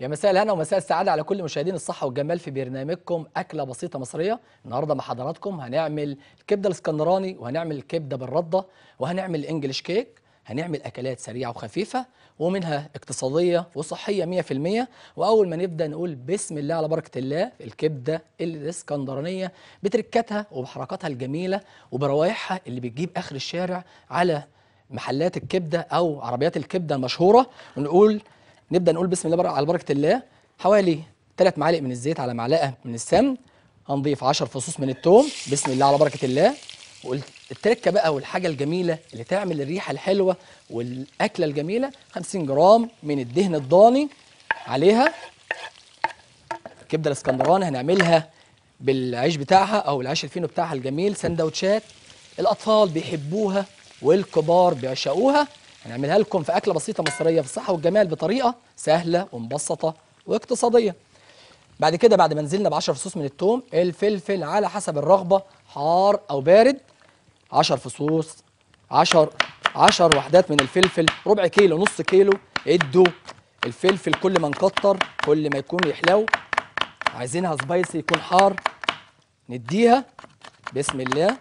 يا مساء الهنا ومساء السعادة على كل مشاهدين الصحة والجمال في برنامجكم أكلة بسيطة مصرية النهاردة مع حضراتكم هنعمل الكبدة الاسكندراني وهنعمل الكبدة بالردة وهنعمل الانجليش كيك هنعمل أكلات سريعة وخفيفة ومنها اقتصادية وصحية 100% وأول ما نبدأ نقول بسم الله على بركة الله الكبدة الاسكندرانية بتركاتها وبحركاتها الجميلة وبروايحها اللي بتجيب آخر الشارع على محلات الكبدة أو عربيات الكبدة المشهورة ونقول نبدا نقول بسم الله بر- على بركه الله حوالي 3 معالق من الزيت على معلقه من السمن هنضيف 10 فصوص من الثوم بسم الله على بركه الله والتركه بقى والحاجه الجميله اللي تعمل الريحه الحلوه والاكله الجميله 50 جرام من الدهن الضاني عليها الكبده الاسكندراني هنعملها بالعيش بتاعها او العيش الفينو بتاعها الجميل سندوتشات الاطفال بيحبوها والكبار بيعشقوها هنعملها لكم في اكله بسيطه مصريه في الصحه والجمال بطريقه سهله ومبسطه واقتصاديه بعد كده بعد ما نزلنا ب 10 فصوص من الثوم الفلفل على حسب الرغبه حار او بارد 10 فصوص 10 10 وحدات من الفلفل ربع كيلو نص كيلو ادوا الفلفل كل ما نكتر كل ما يكون يحلو عايزينها سبايسي يكون حار نديها بسم الله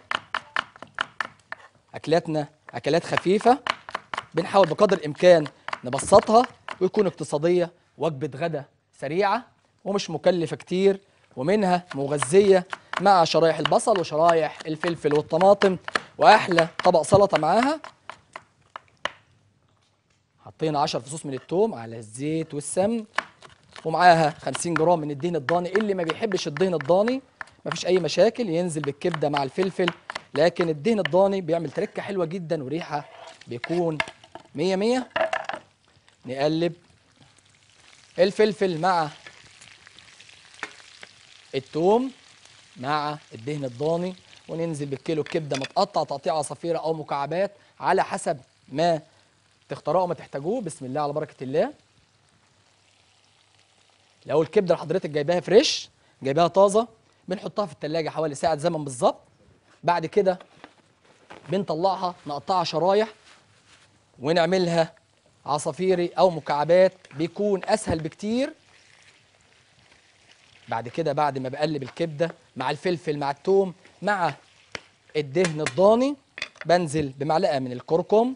اكلاتنا اكلات خفيفه بنحاول بقدر الامكان نبسطها ويكون اقتصاديه وجبه غدا سريعه ومش مكلفه كتير ومنها مغذيه مع شرايح البصل وشرايح الفلفل والطماطم واحلى طبق سلطه معاها حطينا 10 فصوص من الثوم على الزيت والسمن ومعاها 50 جرام من الدهن الضاني اللي ما بيحبش الدهن الضاني مفيش اي مشاكل ينزل بالكبده مع الفلفل لكن الدهن الضاني بيعمل تركه حلوه جدا وريحه بيكون مية مية نقلب الفلفل مع التوم مع الدهن الضاني وننزل بالكيلو كبده متقطع تقطيع عصافيره او مكعبات على حسب ما تختاروه وما تحتاجوه بسم الله على بركه الله لو الكبده اللي حضرتك جايباها فريش جايباها طازه بنحطها في التلاجة حوالي ساعه زمن بالظبط بعد كده بنطلعها نقطعها شرايح ونعملها عصافيري او مكعبات بيكون اسهل بكتير بعد كده بعد ما بقلب الكبده مع الفلفل مع الثوم مع الدهن الضاني بنزل بمعلقه من الكركم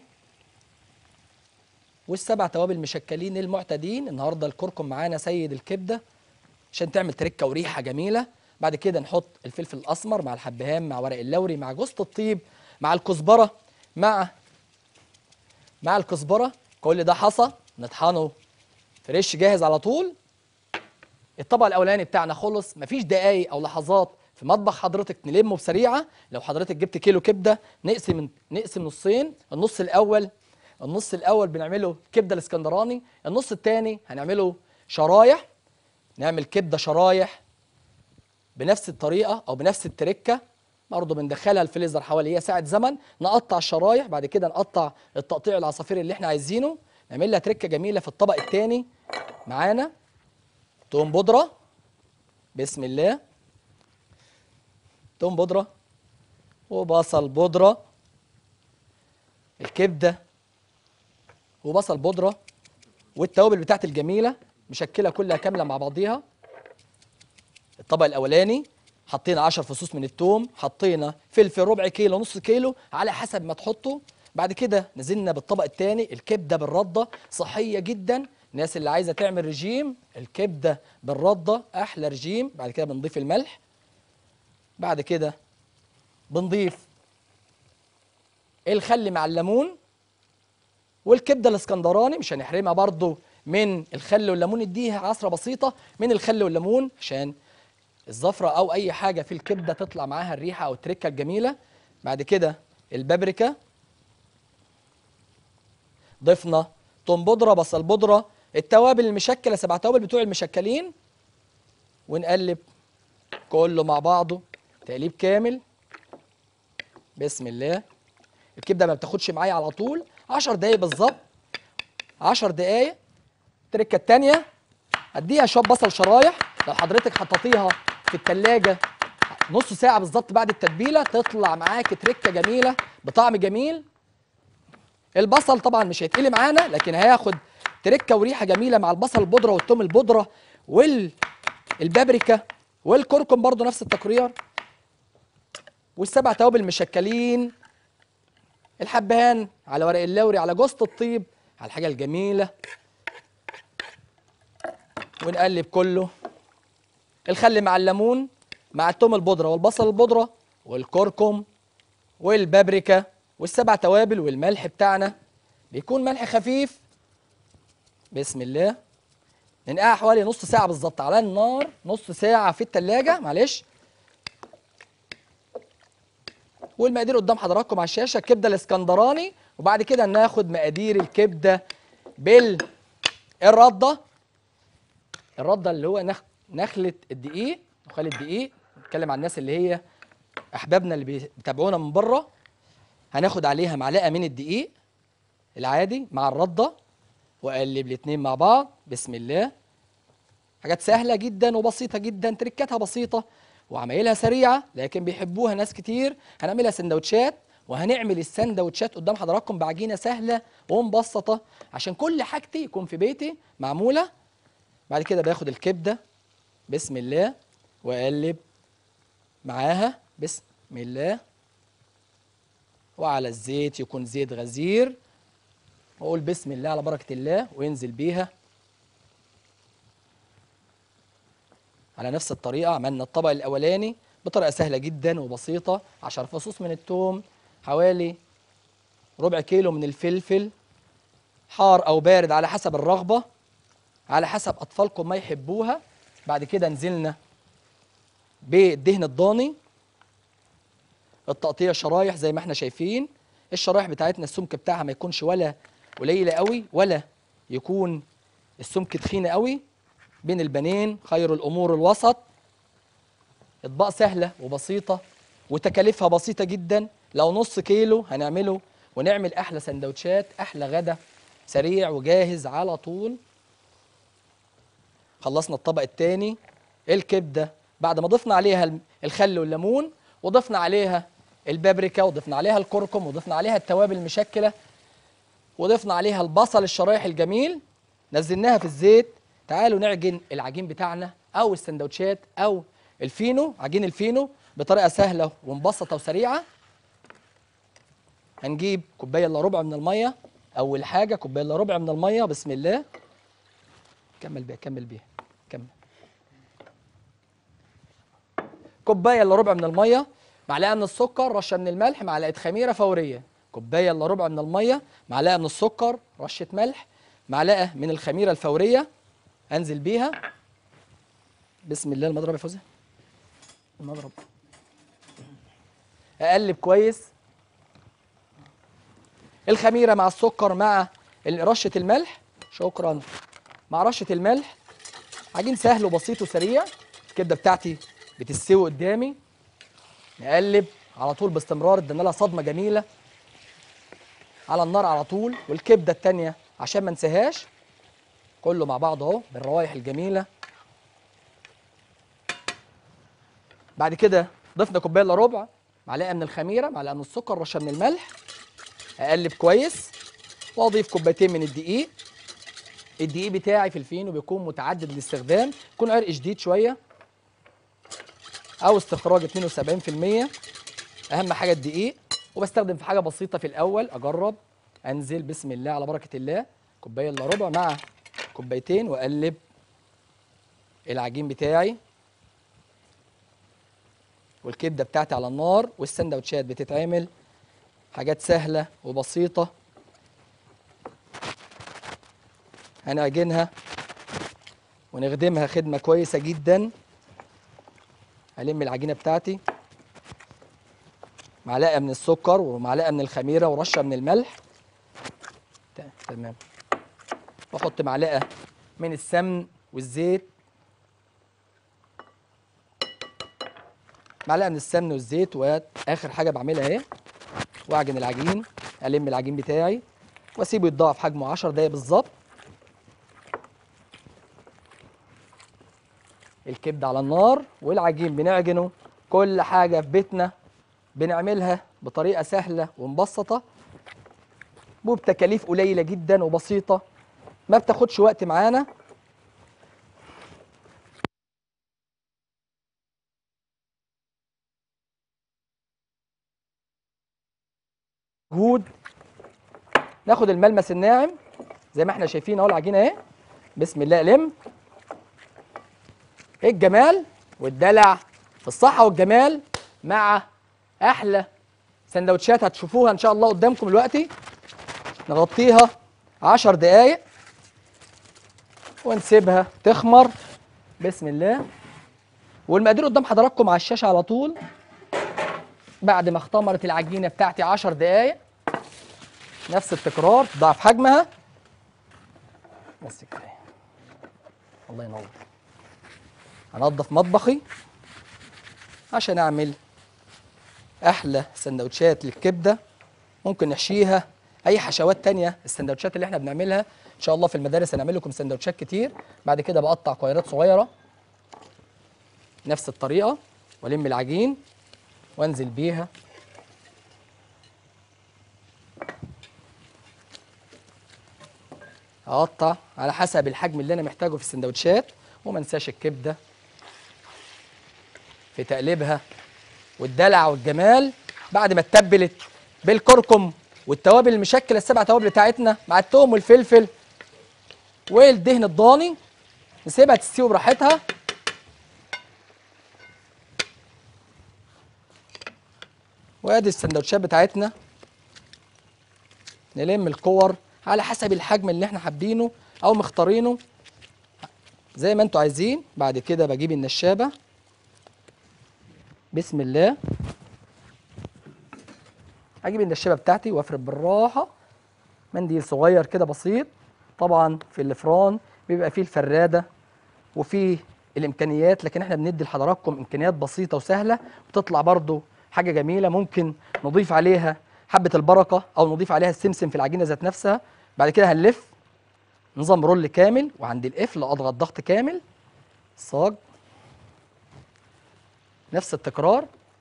والسبع توابل مشكلين المعتادين النهارده الكركم معانا سيد الكبده عشان تعمل تركه وريحه جميله بعد كده نحط الفلفل الاسمر مع الحبهان مع ورق اللوري مع جوز الطيب مع الكزبره مع مع الكزبره كل ده حصى نطحنه فريش جاهز على طول الطبق الاولاني بتاعنا خلص مفيش دقايق او لحظات في مطبخ حضرتك نلمه بسريعه لو حضرتك جبت كيلو كبده نقسم نقسم نصين النص الاول النص الاول بنعمله كبده الاسكندراني النص الثاني هنعمله شرايح نعمل كبده شرايح بنفس الطريقه او بنفس التركه برضه بندخلها الفريزر حوالي هي ساعه زمن نقطع الشرايح بعد كده نقطع التقطيع العصافير اللي احنا عايزينه نعمل لها تركه جميله في الطبق الثاني معانا توم بودره بسم الله توم بودره وبصل بودره الكبده وبصل بودره والتوابل بتاعت الجميله مشكله كلها كامله مع بعضيها الطبق الاولاني حطينا 10 فصوص من الثوم حطينا فلفل ربع كيلو نص كيلو على حسب ما تحطه بعد كده نزلنا بالطبق الثاني الكبده بالرده صحيه جدا الناس اللي عايزه تعمل رجيم الكبده بالرده احلى رجيم بعد كده بنضيف الملح بعد كده بنضيف الخل مع الليمون والكبده الاسكندراني مش هنحرمها برضو من الخل والليمون نديها عصره بسيطه من الخل والليمون عشان الزفره او اي حاجه في الكبده تطلع معاها الريحه او التركه الجميله بعد كده البابريكا ضفنا توم بودره بصل بودره التوابل المشكله سبع توابل بتوع المشكلين ونقلب كله مع بعضه تقليب كامل بسم الله الكبده ما بتاخدش معايا على طول 10 دقايق بالظبط 10 دقايق التركه الثانيه اديها شويه بصل شرايح لو حضرتك حطيتيها في التلاجة نص ساعه بالظبط بعد التتبيله تطلع معاكي تركه جميله بطعم جميل البصل طبعا مش هيتقلي معانا لكن هياخد تركه وريحه جميله مع البصل البودره والثوم البودره والبابريكا والكركم برضو نفس التكرير والسبع توابل مشكلين الحبهان على ورق اللوري على جوزة الطيب على الحاجه الجميله ونقلب كله الخل مع الليمون مع الثوم البودره والبصل البودره والكركم والبابريكا والسبع توابل والملح بتاعنا بيكون ملح خفيف بسم الله ننقعها حوالي نص ساعة بالظبط على النار نص ساعة في التلاجة معلش والمقادير قدام حضراتكم على الشاشة الكبدة الاسكندراني وبعد كده ناخد مقادير الكبدة بالردة الردة اللي هو نخ... نخلة الدقيق نخلة الدقيق نتكلم عن الناس اللي هي احبابنا اللي بيتابعونا من بره هناخد عليها معلقه من الدقيق العادي مع الرده واقلب الاتنين مع بعض بسم الله حاجات سهله جدا وبسيطه جدا تركاتها بسيطه وعمايلها سريعه لكن بيحبوها ناس كتير هنعملها سندوتشات وهنعمل السندوتشات قدام حضراتكم بعجينه سهله ومبسطه عشان كل حاجتي يكون في بيتي معموله بعد كده باخد الكبده بسم الله واقلب معاها بسم الله وعلى الزيت يكون زيت غزير واقول بسم الله على بركه الله وينزل بيها على نفس الطريقه عملنا الطبق الاولاني بطريقه سهله جدا وبسيطه 10 فصوص من الثوم حوالي ربع كيلو من الفلفل حار او بارد على حسب الرغبه على حسب اطفالكم ما يحبوها بعد كده نزلنا بالدهن الضاني التقطيع شرايح زي ما احنا شايفين الشرايح بتاعتنا السمك بتاعها ما يكونش ولا قليله قوي ولا يكون السمك تخينه قوي بين البنين خير الامور الوسط اطباق سهله وبسيطه وتكاليفها بسيطه جدا لو نص كيلو هنعمله ونعمل احلى سندوتشات احلى غدا سريع وجاهز على طول خلصنا الطبق الثاني الكبده بعد ما ضفنا عليها الخل والليمون وضفنا عليها البابريكا وضفنا عليها الكركم وضفنا عليها التوابل المشكله وضفنا عليها البصل الشرايح الجميل نزلناها في الزيت تعالوا نعجن العجين بتاعنا او السندوتشات او الفينو عجين الفينو بطريقه سهله ومبسطه وسريعه هنجيب كوبايه الا ربع من الميه اول حاجه كوبايه الا ربع من الميه بسم الله كمل بيها كمل بيها كمل كوبايه الا ربع من الميه معلقه من السكر رشه من الملح معلقه خميره فوريه كوبايه الا ربع من الميه معلقه من السكر رشه ملح معلقه من الخميره الفوريه انزل بيها بسم الله المضرب يا فوزي المضرب اقلب كويس الخميره مع السكر مع رشه الملح شكرا مع رشه الملح عجين سهل وبسيط وسريع الكبده بتاعتي بتستوي قدامي نقلب على طول باستمرار ادينا لها صدمه جميله على النار على طول والكبده التانيه عشان ما انساهاش كله مع بعض اهو بالروايح الجميله بعد كده ضفنا كوبايه الا ربع معلقه من الخميره معلقه من السكر رشه من الملح اقلب كويس واضيف كوبايتين من الدقيق الدقيق بتاعي في الفينو بيكون متعدد الاستخدام يكون عرق شديد شويه او استخراج 72% اهم حاجه الدقيق وبستخدم في حاجه بسيطه في الاول اجرب انزل بسم الله على بركه الله كوبايه الا ربع مع كوبايتين واقلب العجين بتاعي والكبده بتاعتي على النار والسندوتشات بتتعمل حاجات سهله وبسيطه هنعجنها ونخدمها خدمه كويسه جدا هلم العجينه بتاعتي معلقه من السكر ومعلقه من الخميره ورشه من الملح تمام واحط معلقه من السمن والزيت معلقه من السمن والزيت واخر حاجه بعملها اهي واعجن العجين الم العجين بتاعي واسيبه يتضاعف حجمه 10 دقايق بالظبط الكبده على النار والعجين بنعجنه كل حاجه في بيتنا بنعملها بطريقه سهله ومبسطه وبتكاليف قليله جدا وبسيطه ما بتاخدش وقت معانا مجهود ناخد الملمس الناعم زي ما احنا شايفين اهو العجينه اهي بسم الله لم ايه الجمال والدلع في الصحه والجمال مع احلى سندوتشات هتشوفوها ان شاء الله قدامكم دلوقتي نغطيها عشر دقايق ونسيبها تخمر بسم الله والمقادير قدام حضراتكم على الشاشه على طول بعد ما اختمرت العجينه بتاعتي 10 دقايق نفس التكرار ضعف حجمها بس كده الله ينور هنضف مطبخي عشان اعمل احلى سندوتشات للكبده ممكن نحشيها اي حشوات تانية السندوتشات اللي احنا بنعملها ان شاء الله في المدارس هنعمل لكم سندوتشات كتير بعد كده بقطع كويرات صغيره نفس الطريقه والم العجين وانزل بيها اقطع على حسب الحجم اللي انا محتاجه في السندوتشات وما انساش الكبده في تقليبها والدلع والجمال بعد ما اتبلت بالكركم والتوابل المشكله السبع توابل بتاعتنا مع التوم والفلفل والدهن الضاني نسيبها تستوي براحتها وادي السندوتشات بتاعتنا نلم الكور على حسب الحجم اللي احنا حابينه او مختارينه زي ما انتوا عايزين بعد كده بجيب النشابه بسم الله اجيب النشابه بتاعتي وافرد بالراحه منديل صغير كده بسيط طبعا في الفران بيبقى فيه الفراده وفيه الامكانيات لكن احنا بندي لحضراتكم امكانيات بسيطه وسهله وتطلع برضو حاجه جميله ممكن نضيف عليها حبه البركه او نضيف عليها السمسم في العجينه ذات نفسها بعد كده هنلف نظام رول كامل وعند القفل اضغط ضغط كامل صاج نفس التكرار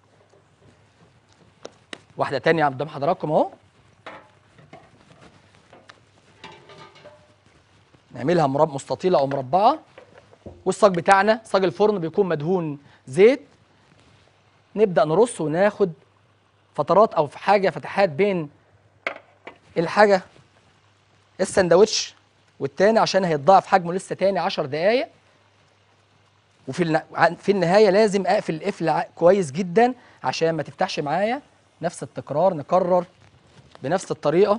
واحده تانية قدام حضراتكم اهو نعملها مرب مستطيله او مربعه والصاج بتاعنا صاج الفرن بيكون مدهون زيت نبدا نرص وناخد فترات او في حاجه فتحات بين الحاجه السندوتش والتاني عشان هيتضاعف حجمه لسه تاني 10 دقايق وفي الن... في النهايه لازم اقفل القفل ع- كويس جدا عشان ما تفتحش معايا نفس التكرار نكرر بنفس الطريقه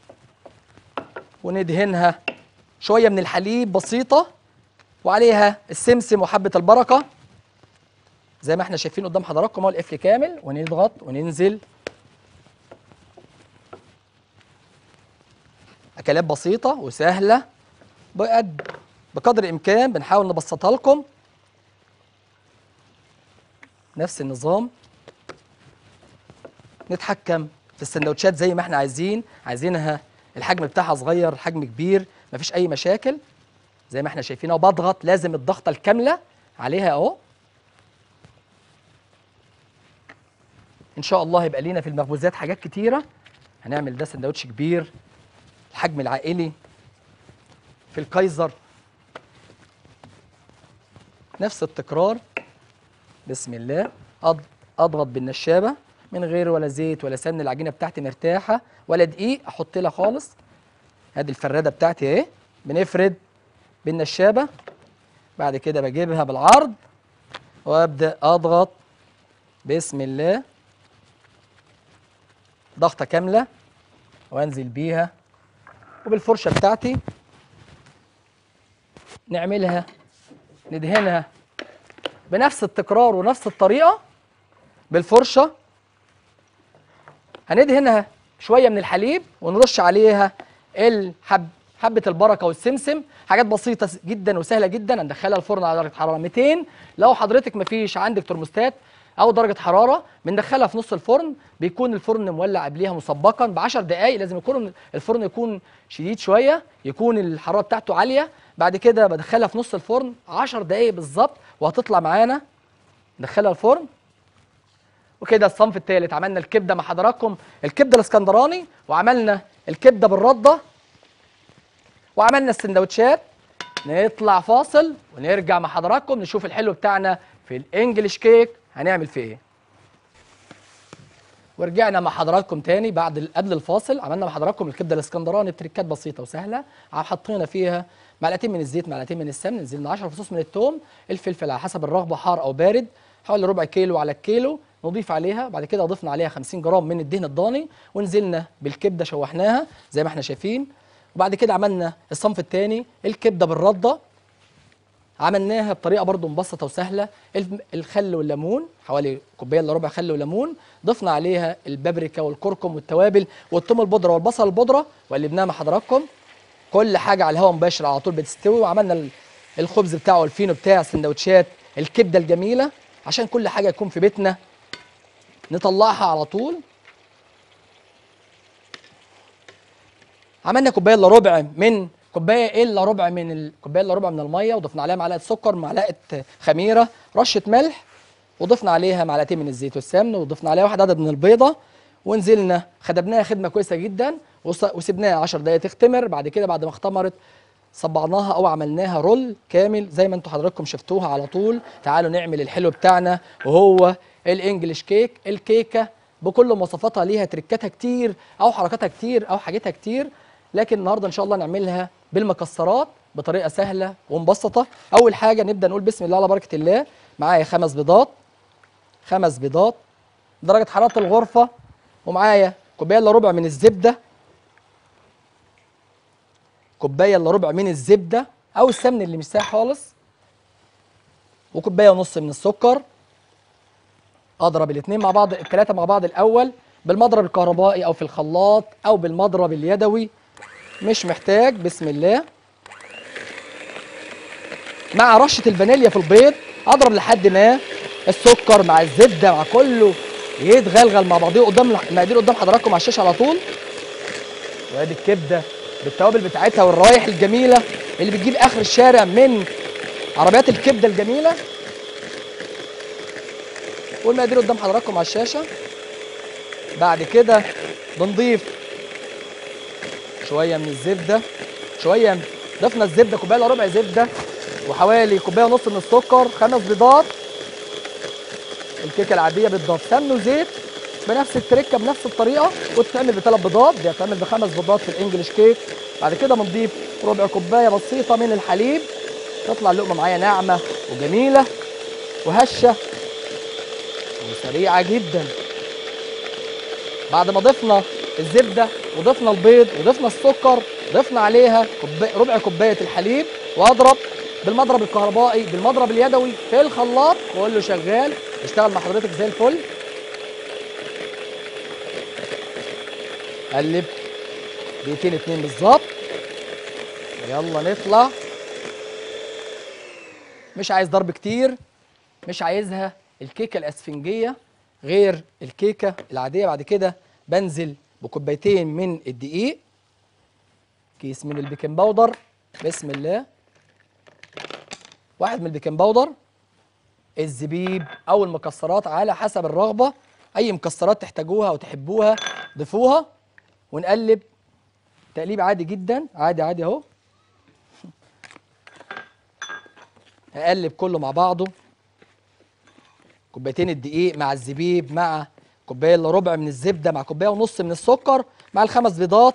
وندهنها شويه من الحليب بسيطه وعليها السمسم وحبه البركه زي ما احنا شايفين قدام حضراتكم اهو القفل كامل ونضغط وننزل اكلات بسيطه وسهله بقد بقدر الامكان بنحاول نبسطها لكم نفس النظام نتحكم في السندوتشات زي ما احنا عايزين عايزينها الحجم بتاعها صغير الحجم كبير مفيش اي مشاكل زي ما احنا شايفين اهو بضغط لازم الضغطه الكامله عليها اهو ان شاء الله هيبقى لينا في المخبوزات حاجات كتيره هنعمل ده سندوتش كبير الحجم العائلي في الكايزر نفس التكرار بسم الله أض- اضغط بالنشابه من غير ولا زيت ولا سمن العجينه بتاعتي مرتاحه ولا دقيق احط لها خالص ادي الفراده بتاعتي اهي بنفرد بالنشابه بعد كده بجيبها بالعرض وابدا اضغط بسم الله ضغطه كامله وانزل بيها وبالفرشه بتاعتي نعملها ندهنها بنفس التكرار ونفس الطريقه بالفرشه هندهنها شويه من الحليب ونرش عليها الحب حبه البركه والسمسم حاجات بسيطه س- جدا وسهله جدا هندخلها الفرن على درجه حراره 200 لو حضرتك مفيش عندك ترموستات او درجه حراره بندخلها في نص الفرن بيكون الفرن مولع قبليها مسبقا ب 10 دقائق لازم يكون الفرن يكون شديد شويه يكون الحراره بتاعته عاليه بعد كده بدخلها في نص الفرن 10 دقائق بالظبط وهتطلع معانا ندخلها الفرن وكده الصنف الثالث عملنا الكبده مع حضراتكم الكبده الاسكندراني وعملنا الكبده بالرده وعملنا السندوتشات نطلع فاصل ونرجع مع حضراتكم نشوف الحلو بتاعنا في الانجليش كيك هنعمل فيه ايه ورجعنا مع حضراتكم تاني بعد ال- قبل الفاصل عملنا مع حضراتكم الكبده الاسكندراني بتريكات بسيطه وسهله عم حطينا فيها معلقتين من الزيت معلقتين من السمن نزلنا 10 فصوص من الثوم الفلفل على حسب الرغبه حار او بارد حوالي ربع كيلو على الكيلو نضيف عليها بعد كده ضفنا عليها 50 جرام من الدهن الضاني ونزلنا بالكبده شوحناها زي ما احنا شايفين وبعد كده عملنا الصنف الثاني الكبده بالرده عملناها بطريقه برضو مبسطه وسهله الف- الخل والليمون حوالي كوبايه الا ربع خل وليمون ضفنا عليها البابريكا والكركم والتوابل والثوم البودره والبصل البودره وقلبناها مع حضراتكم كل حاجه على الهواء مباشر على طول بتستوي وعملنا ال- الخبز بتاعه الفينو بتاع سندوتشات الكبده الجميله عشان كل حاجه تكون في بيتنا نطلعها على طول عملنا كوبايه الا ربع من كوبايه الا ربع من الكوبايه الا ربع من الميه وضفنا عليها معلقه سكر معلقه خميره رشه ملح وضفنا عليها معلقتين من الزيت والسمن وضفنا عليها واحد عدد من البيضه ونزلنا خدمناها خدمه كويسه جدا وص- وسبناها 10 دقائق تختمر بعد كده بعد ما اختمرت صبعناها او عملناها رول كامل زي ما انتم حضراتكم شفتوها على طول تعالوا نعمل الحلو بتاعنا وهو الانجليش كيك الكيكه بكل مواصفاتها ليها تركاتها كتير او حركاتها كتير او حاجتها كتير لكن النهارده ان شاء الله نعملها بالمكسرات بطريقه سهله ومبسطه اول حاجه نبدا نقول بسم الله على بركه الله معايا خمس بيضات خمس بيضات درجه حراره الغرفه ومعايا كوبايه الا ربع من الزبده كوبايه الا ربع من الزبده او السمن اللي مش سايح خالص وكوبايه ونص من السكر اضرب الاثنين مع بعض الثلاثه مع بعض الاول بالمضرب الكهربائي او في الخلاط او بالمضرب اليدوي مش محتاج بسم الله مع رشه الفانيليا في البيض اضرب لحد ما السكر مع الزبده مع كله يتغلغل مع بعضيه قدام المقادير قدام حضراتكم على الشاشه على طول وادي الكبده بالتوابل بتاعتها والروايح الجميله اللي بتجيب اخر الشارع من عربيات الكبده الجميله والمقادير قدام حضراتكم على الشاشه بعد كده بنضيف شويه من الزبده شويه من- ضفنا الزبده كوبايه الا ربع زبده وحوالي كوبايه ونص من السكر خمس بيضات الكيكه العاديه بتضاف سمن وزيت بنفس التركه بنفس الطريقه وتتعمل بثلاث بيضات دي هتتعمل بخمس بيضات في الانجليش كيك بعد كده بنضيف ربع كوبايه بسيطه من الحليب تطلع اللقمه معايا ناعمه وجميله وهشه وسريعه جدا بعد ما ضفنا الزبده وضفنا البيض وضفنا السكر ضفنا عليها كوباية ربع كوبايه الحليب واضرب بالمضرب الكهربائي بالمضرب اليدوي في الخلاط كله شغال اشتغل مع حضرتك زي الفل قلب دقيقتين اتنين بالظبط يلا نطلع مش عايز ضرب كتير مش عايزها الكيكه الاسفنجيه غير الكيكه العاديه بعد كده بنزل بكوبايتين من الدقيق كيس من البيكنج باودر بسم الله واحد من البيكنج باودر الزبيب او المكسرات على حسب الرغبه اي مكسرات تحتاجوها او تحبوها ضيفوها ونقلب تقليب عادي جدا عادي عادي اهو اقلب كله مع بعضه كوبايتين الدقيق مع الزبيب مع كوبايه الا ربع من الزبده مع كوبايه ونص من السكر مع الخمس بيضات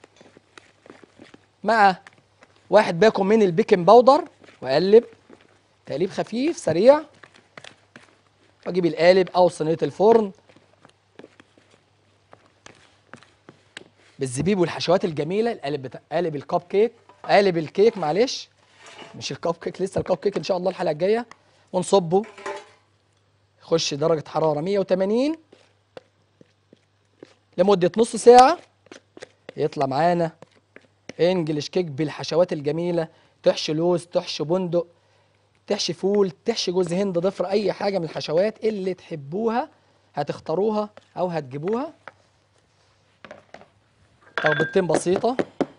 مع واحد باكو من البيكنج باودر واقلب تقليب خفيف سريع واجيب القالب او صينيه الفرن بالزبيب والحشوات الجميله القالب بتاع قالب الكب كيك قالب الكيك معلش مش الكب كيك لسه الكب كيك ان شاء الله الحلقه الجايه ونصبه يخش درجه حراره 180 لمده نص ساعه يطلع معانا انجلش كيك بالحشوات الجميله تحشي لوز تحشي بندق تحشي فول تحشي جوز هند ضفر اي حاجه من الحشوات اللي تحبوها هتختاروها او هتجيبوها تربيطتين بسيطه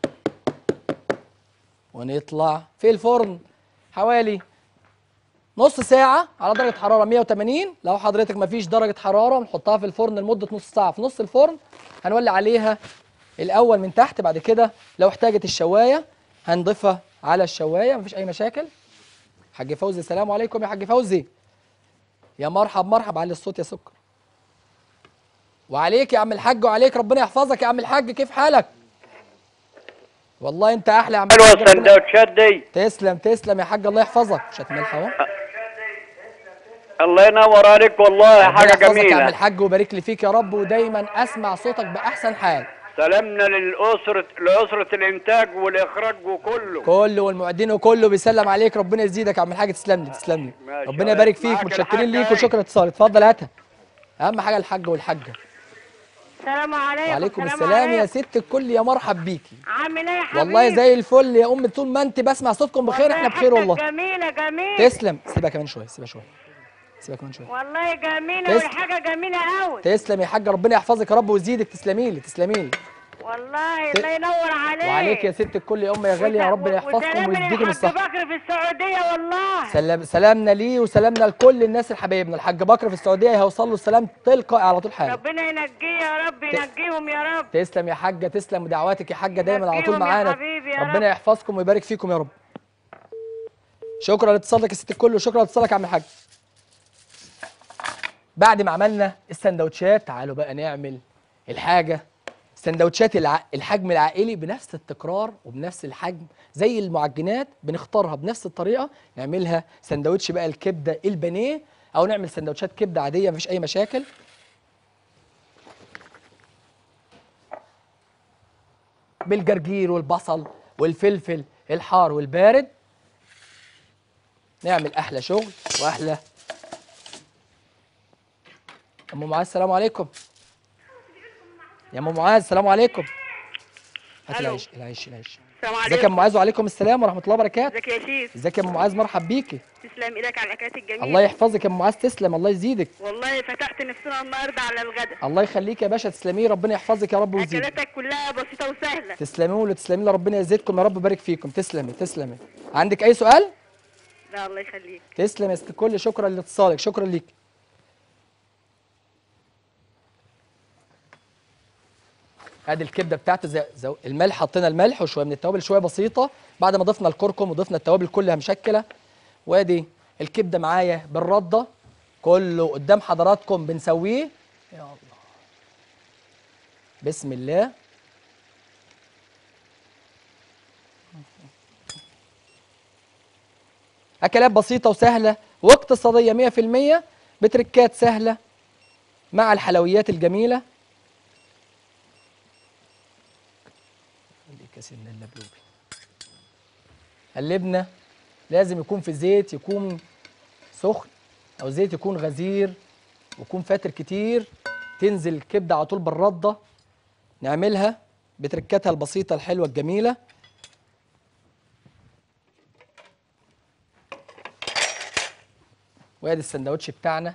ونطلع في الفرن حوالي نص ساعة على درجة حرارة 180 لو حضرتك مفيش درجة حرارة نحطها في الفرن لمدة نص ساعة في نص الفرن هنولي عليها الأول من تحت بعد كده لو احتاجت الشواية هنضيفها على الشوايه مفيش اي مشاكل حاج فوزي السلام عليكم يا حاج فوزي يا مرحب مرحب علي الصوت يا سكر وعليك يا عم الحاج وعليك ربنا يحفظك يا عم الحاج كيف حالك والله انت احلى يا عم حلوه الحاج ربنا- السندوتشات دي تسلم تسلم يا حاج الله يحفظك شات ملح اهو الله ينور عليك والله ربنا حاجه يحفظك يا عم جميله الحاج ويبارك لي فيك يا رب ودايما اسمع صوتك باحسن حال سلامنا للاسره لاسره الانتاج والاخراج وكله كله والمعدين وكله بيسلم عليك ربنا يزيدك يا عم الحاج تسلم لي تسلم لي ماشي. ربنا يبارك فيك معاك متشكرين الحاج ليك أهي. وشكرا اتصال اتفضل هاتها اهم حاجه الحاج والحاجه السلام عليكم وعليكم السلام السلام يا عليكم. ست الكل يا مرحب بيكي عامل ايه يا حبيبي والله زي الفل يا ام طول ما انت بسمع صوتكم بخير احنا بخير والله جميله جميله تسلم سيبها كمان شويه سيبها شويه سيبها كمان شويه والله جميله تسلم. والحاجه جميله قوي تسلم يا حاجه ربنا يحفظك يا رب ويزيدك تسلمي لي تسلمي لي والله ت- الله ينور عليك وعليك يا ست الكل يا ام يا غاليه يا رب يحفظكم وسلام ويديكم للحاج الصحه بكر في السعوديه والله سلام سلامنا ليه وسلامنا لكل الناس الحبايبنا الحاج بكر في السعوديه هيوصل له السلام تلقائي على طول حالا ربنا ينجيه يا رب ينجيهم يا رب تسلم يا حاجه تسلم ودعواتك يا حاجه دايما على طول ينجيهم يا معانا حبيبي يا ربنا رب. يحفظكم ويبارك فيكم يا رب شكرا لاتصالك يا ست الكل وشكرا لاتصالك يا عم الحاج بعد ما عملنا السندوتشات تعالوا بقى نعمل الحاجه سندوتشات الع... الحجم العائلي بنفس التكرار وبنفس الحجم زي المعجنات بنختارها بنفس الطريقه نعملها سندوتش بقى الكبده البانيه او نعمل سندوتشات كبده عاديه مفيش اي مشاكل بالجرجير والبصل والفلفل الحار والبارد نعمل احلى شغل واحلى ام معاذ السلام عليكم يا ام معاذ السلام عليكم هات ألو. العيش العيش العيش السلام ازيك يا ام معاذ وعليكم السلام ورحمه الله وبركاته ازيك يا شيف ازيك يا ام معاذ مرحب بيكي تسلم ايدك على الاكلات الجميله الله يحفظك يا ام معاذ تسلم الله يزيدك والله فتحت نفسنا النهارده على الغدا الله يخليك يا باشا تسلمي ربنا يحفظك يا رب ويزيدك اكلاتك كلها بسيطه وسهله تسلمي له تسلمي له ربنا يزيدكم يا رب يبارك فيكم تسلمي تسلمي عندك اي سؤال لا الله يخليك تسلم يا ست الكل شكرا لاتصالك شكرا ليك ادي الكبده بتاعتي زي زي الملح حطينا الملح وشويه من التوابل شويه بسيطه بعد ما ضفنا الكركم وضفنا التوابل كلها مشكله وادي الكبده معايا بالرده كله قدام حضراتكم بنسويه يا الله بسم الله اكلات بسيطه وسهله واقتصاديه 100% بتركات سهله مع الحلويات الجميله خليك يا سيدنا اللبلوبي قلبنا لازم يكون في زيت يكون سخن او زيت يكون غزير ويكون فاتر كتير تنزل الكبده على طول بالرده نعملها بتركاتها البسيطه الحلوه الجميله وادي السندوتش بتاعنا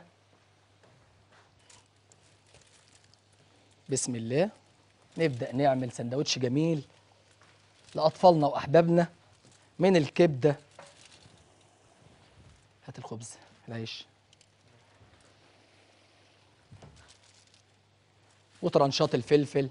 بسم الله نبدأ نعمل سندوتش جميل لأطفالنا وأحبابنا من الكبدة هات الخبز العيش وطرنشات الفلفل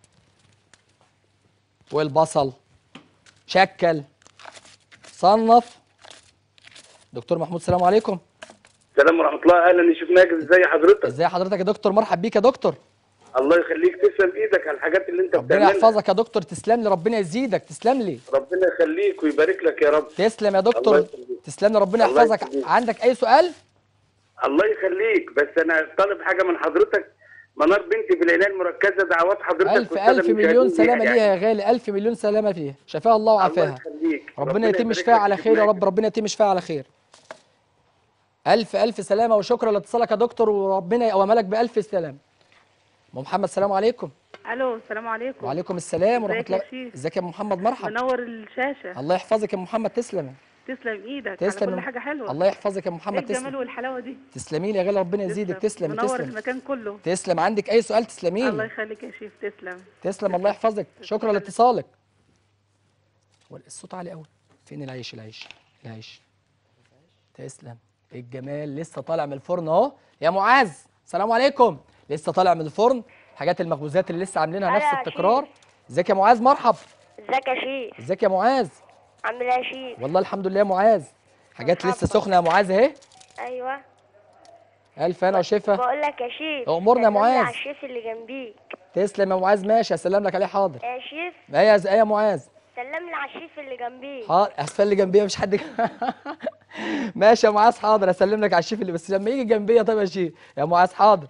والبصل شكل صنف دكتور محمود السلام عليكم السلام ورحمة الله أهلا يا شيخ ماجد ازي حضرتك؟ ازي حضرتك يا دكتور مرحب بيك يا دكتور الله يخليك تسلم ايدك على الحاجات اللي انت ربنا بتعملها يحفظك يا دكتور تسلم لي ربنا يزيدك تسلم لي ربنا يخليك ويبارك لك يا رب تسلم يا دكتور الله يخليك. تسلم لي ربنا الله يحفظك يخليك. عندك اي سؤال الله يخليك بس أنا طالب حاجة من حضرتك منار بنتي في العناية المركزة دعوات حضرتك الف والسادة الف مليون المشاهدين سلامه يعني. ليها يا غالي الف مليون سلامه فيها شفاها الله الله وعافاها يخليك ربنا يتم يبارك شفاها لك على يا شيخ خير يا رب ماجد. ربنا يتم شفاها على خير الف الف سلامه وشكرا لاتصالك يا دكتور وربنا يقومها لك بالف سلام ام محمد السلام عليكم الو السلام عليكم وعليكم السلام ورحمه ازيك يا الله شيخ؟ ازيك يا ام محمد مرحبا منور الشاشه الله يحفظك يا ام محمد تسلمي تسلم ايدك تسلم على يا كل حاجه حلوه الله يحفظك يا ام ايه محمد الجمال تسلم والحلاوه دي تسلمي لي يا غالي ربنا يزيدك تسلمي منور تسلمي المكان كله تسلم عندك اي سؤال تسلمي الله لي يخليك يا شيف تسلم تسلم الله يحفظك شكرا لاتصالك هو الصوت عالي قوي فين العيش العيش العيش تسلم الجمال لسه طالع من الفرن اهو يا معاذ السلام عليكم لسه طالع من الفرن حاجات المخبوزات اللي لسه عاملينها نفس أهلا يا التكرار ازيك يا معاذ مرحب ازيك يا شيخ ازيك يا معاذ عم العشيق والله الحمد لله يا معاذ حاجات لسه سخنه يا معاذ اهي ايوه الف انا وشفا بقول لك يا شيف أمورنا يا سلم لي معاذ. على الشيف اللي جنبيك تسلم يا معاذ ماشي هسلم لك عليه حاضر يا شيف ايه يا ز- ايه يا معاذ سلم لي على الشيف اللي جنبيك حاضر اسفل اللي جنبيا مش حد ماشي يا معاذ حاضر اسلم لك على الشيف اللي بس لما يجي جنبيا طيب يا شيف يا معاذ حاضر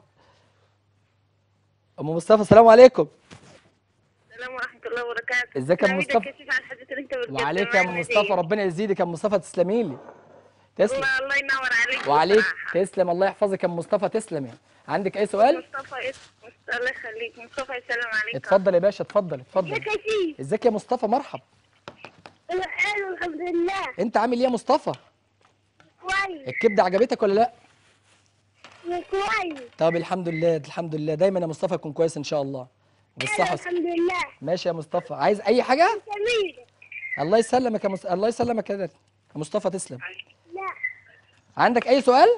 ام مصطفى السلام عليكم السلام ورحمه الله وبركاته ازيك يا تسلم مصطفى؟ ايدك يا شيخ على الحاجات اللي انت بتقدمها وعليك يا ام لنا مصطفى دي. ربنا يزيدك يا ام مصطفى تسلمي لي تسلم والله الله ينور عليك وعليك بصراحة. تسلم الله يحفظك يا ام مصطفى تسلمي عندك اي سؤال مصطفى اسم الله يخليك مصطفى يسلم عليك اتفضل يا باشا اتفضل اتفضل ازيك يا شيخ ازيك يا مصطفى مرحب حلو الحمد لله انت عامل ايه يا مصطفى كويس الكبده عجبتك ولا لا كويس طب الحمد لله الحمد لله دايما يا مصطفى يكون كويس ان شاء الله بالصحه والس- الحمد لله ماشي يا مصطفى عايز اي حاجه جميل الله يسلمك يا مص... الله يسلمك يا يا مصطفى تسلم لا عندك اي سؤال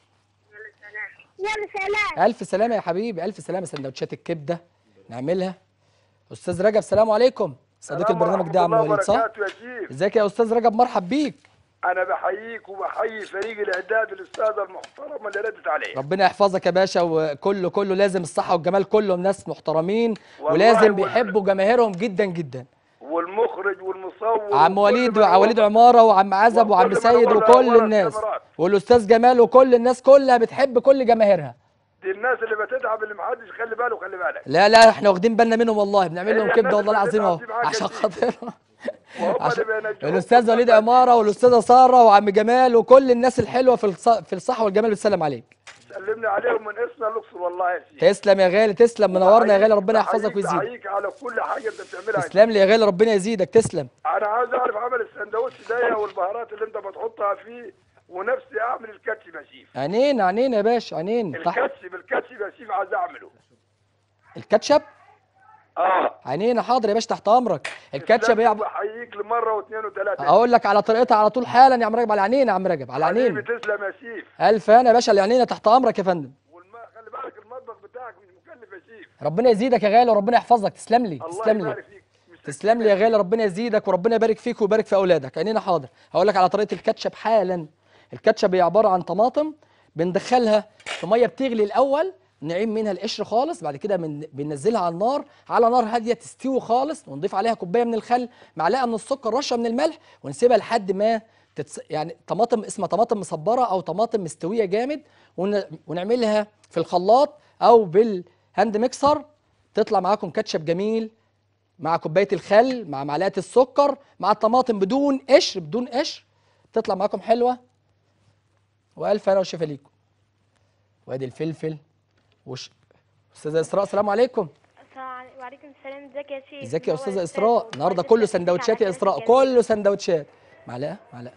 يلا سلام الف سلامه يا حبيبي الف سلامه سندوتشات الكبده نعملها استاذ رجب سلام عليكم صديق البرنامج ده يا عم وليد صح وبركاته يا شيخ ازيك يا استاذ رجب مرحب بيك انا بحييك وبحيي فريق الاعداد الاستاذه المحترمه اللي ردت عليه ربنا يحفظك يا باشا وكله كله لازم الصحه والجمال كلهم ناس محترمين والله ولازم وال- بيحبوا جماهيرهم جدا جدا والمخرج والمصور عم وكل وليد من هو- ووليد عماره وعم عزب وكل وعم من سيد هو وكل ورا الناس الكاميرات. والاستاذ جمال وكل الناس كلها بتحب كل جماهيرها دي الناس اللي بتتعب اللي محدش خلي باله خلي بالك لا لا احنا واخدين بالنا منهم والله بنعمل لهم هي كبده الناس والله اللي العظيم اهو بتتعب دي معاك عشان كتير. خاطرهم وهم عشان اللي بينجحوك الاستاذ وليد عماره والاستاذه ساره وعم جمال وكل الناس الحلوه في الص... في الصحه والجمال بتسلم عليك سلمني عليهم من اسنا الاقصر والله يا شيخ تسلم يا غالي تسلم منورنا يا غالي ربنا يحفظك بحييك- ويزيدك بحييك على كل حاجه انت بتعملها يا تسلم لي يا غالي ربنا يزيدك تسلم انا عاوز اعرف عمل السندوتش ده والبهارات اللي انت بتحطها فيه ونفسي اعمل الكاتشب يا شيف عينين عينين يا باشا عينين تحت الكاتشب الكاتشب يا شيف عايز اعمله الكاتشب اه عينين حاضر يا باشا تحت امرك الكاتشب هي عب... بحييك لمره واثنين وثلاثه اقول لك على طريقتها على طول حالا يا عم رجب على عينين يا عم رجب على حبيبي عينين تسلم يا شيف الف انا يا باشا اللي عينينا تحت امرك يا فندم والما خلي بالك المطبخ بتاعك مش مكلف يا شيف ربنا يزيدك يا غالي وربنا يحفظك تسلم لي الله تسلم لي يبارك فيك مش تسلم لي يا غالي ربنا يزيدك وربنا يبارك فيك ويبارك في اولادك عينينا حاضر هقول لك على طريقه الكاتشب حالا الكاتشب هي عباره عن طماطم بندخلها في ميه بتغلي الاول نعيم منها القشر خالص بعد كده من بننزلها على النار على نار هاديه تستوي خالص ونضيف عليها كوبايه من الخل معلقه من السكر رشه من الملح ونسيبها لحد ما تتس... يعني طماطم اسمها طماطم مصبره او طماطم مستويه جامد ون... ونعملها في الخلاط او بالهاند ميكسر تطلع معاكم كاتشب جميل مع كوبايه الخل مع معلقه السكر مع الطماطم بدون قشر بدون قشر تطلع معاكم حلوه والف هنا وشفا ليكم وادي الفلفل وش استاذه اسراء السلام عليكم السلام عليكم وعليكم السلام ازيك يا شيخ ازيك يا منور استاذه الأستاذ اسراء والله النهارده تسلم كله ايدك سندوتشات يا على اسراء الأكلات الجميلة. كله سندوتشات معلقه معلقه